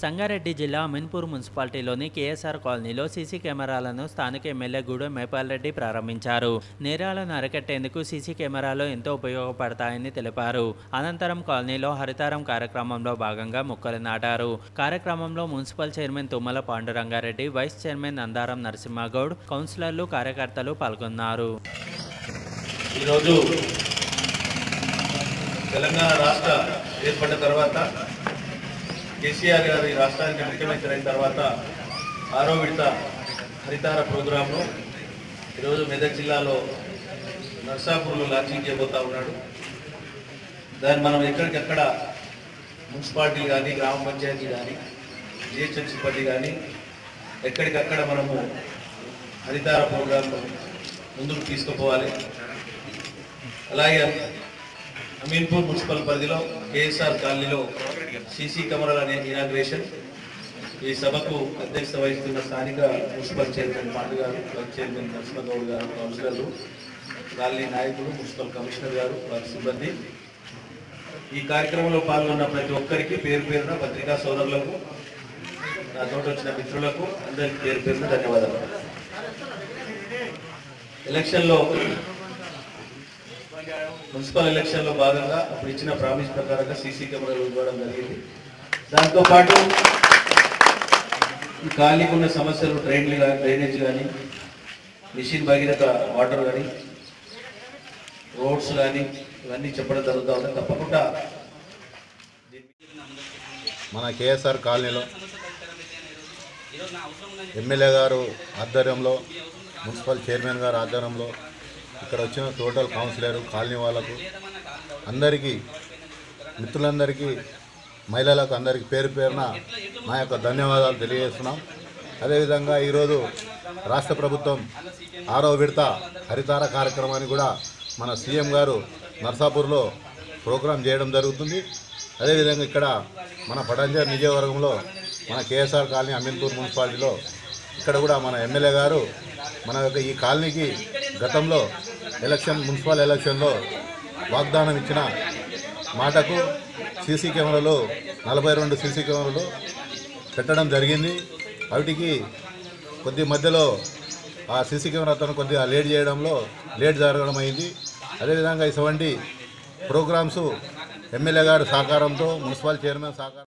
సంగారెడ్డి జిల్లా అమీన్పూర్ మున్సిపాలిటీలోని కేఎస్ఆర్ కాలనీలో సీసీ కెమెరాలను స్థానిక ఎమ్మెల్యే గూడెం మేపాల్ రెడ్డి ప్రారంభించారు నేరాలను అరికట్టేందుకు సీసీ కెమెరాలు ఎంతో ఉపయోగపడతాయని తెలిపారు అనంతరం కాలనీలో హరితారం కార్యక్రమంలో భాగంగా మొక్కలు నాటారు కార్యక్రమంలో municipal chairman Tummala Pandurangareddy vice chairman Nandaram Narasimhagoud కౌన్సిలర్లు కార్యకర్తలు పాల్గొన్నారు ఈరోజు తెలంగాణ రాష్ట్ర ఏర్పడిన తర్వాత కేసీఆర్ గారు ఈ రాష్ట్రానికి ముఖ్యమంత్రి అయిన తర్వాత ఆరో విడత హరితార ప్రోగ్రాంను ఈరోజు మెదక్ జిల్లాలో నర్సాపూర్లో లాంచింగ్ చేయబోతా ఉన్నాడు దాన్ని మనం ఎక్కడికెక్కడ మున్సిపాలిటీ కానీ గ్రామ పంచాయతీ కానీ జిహెచ్ఎంసీ పరిధి కానీ ఎక్కడికక్కడ మనము హరితార ప్రోగ్రాంను ముందుకు తీసుకుపోవాలి అలాగే అమీన్పూర్ మున్సిపల్ పరిధిలో కేఎస్ఆర్ కాలనీలో సీసీ కెమెరాల ఇనాగ్రేషన్ ఈ సభకు అధ్యక్షత వహిస్తున్న స్థానిక మున్సిపల్ చైర్మన్ పాండు గారు వైస్ చైర్మన్ నరసింహగౌడ్ గారు కౌన్సిలర్లు కాలనీ నాయకులు మున్సిపల్ కమిషనర్ గారు వారి సిబ్బంది ఈ కార్యక్రమంలో పాల్గొన్న ప్రతి ఒక్కరికి పేరు పేరున పత్రికా సోదరులకు నాతో వచ్చిన మిత్రులకు అందరికీ పేరు పేరున ధన్యవాదాలు ఎలక్షన్లో మున్సిపల్ ఎలక్షన్లో భాగంగా అప్పుడు ఇచ్చిన ప్రామిస్ ప్రకారంగా సీసీ కెమెరాలు ఇవ్వడం జరిగింది దాంతో పాటు ఈ ఖాళీకి ఉన్న సమస్యలు డ్రైన్లు కానీ డ్రైనేజ్ కానీ మిషన్ భగీరథ వాటర్ కానీ రోడ్స్ కానీ ఇవన్నీ చెప్పడం జరుగుతూ ఉంది తప్పకుండా మన కేఎస్ఆర్ కాలనీలో ఎమ్మెల్యే గారు ఆధ్వర్యంలో మున్సిపల్ చైర్మన్ గారు ఆధ్వర్యంలో ఇక్కడ వచ్చిన టోటల్ కౌన్సిలర్ కాలనీ వాళ్ళకు అందరికీ మిత్రులందరికీ మహిళలకు అందరికీ పేరు పేరున మా యొక్క ధన్యవాదాలు తెలియజేస్తున్నాం అదేవిధంగా ఈరోజు రాష్ట్ర ప్రభుత్వం ఆరో విడత హరితార కార్యక్రమాన్ని కూడా మన సీఎం గారు నర్సాపూర్లో ప్రోగ్రాం చేయడం జరుగుతుంది అదేవిధంగా ఇక్కడ మన పటంజర్ నియోజకవర్గంలో మన కేఎస్ఆర్ కాలనీ అమీన్పూర్ మున్సిపాలిటీలో ఇక్కడ కూడా మన ఎమ్మెల్యే గారు మన యొక్క ఈ కాలనీకి గతంలో ఎలక్షన్ మున్సిపల్ ఎలక్షన్లో వాగ్దానం ఇచ్చిన మాటకు సీసీ కెమెరాలు నలభై రెండు సీసీ కెమెరాలు పెట్టడం జరిగింది వాటికి కొద్ది మధ్యలో ఆ సీసీ కెమెరాతో కొద్దిగా లేట్ చేయడంలో లేట్ జరగడం అయింది అదేవిధంగా ఇటువంటి ప్రోగ్రామ్స్ ఎమ్మెల్యే గారి సహకారంతో మున్సిపల్ చైర్మన్ సహకారం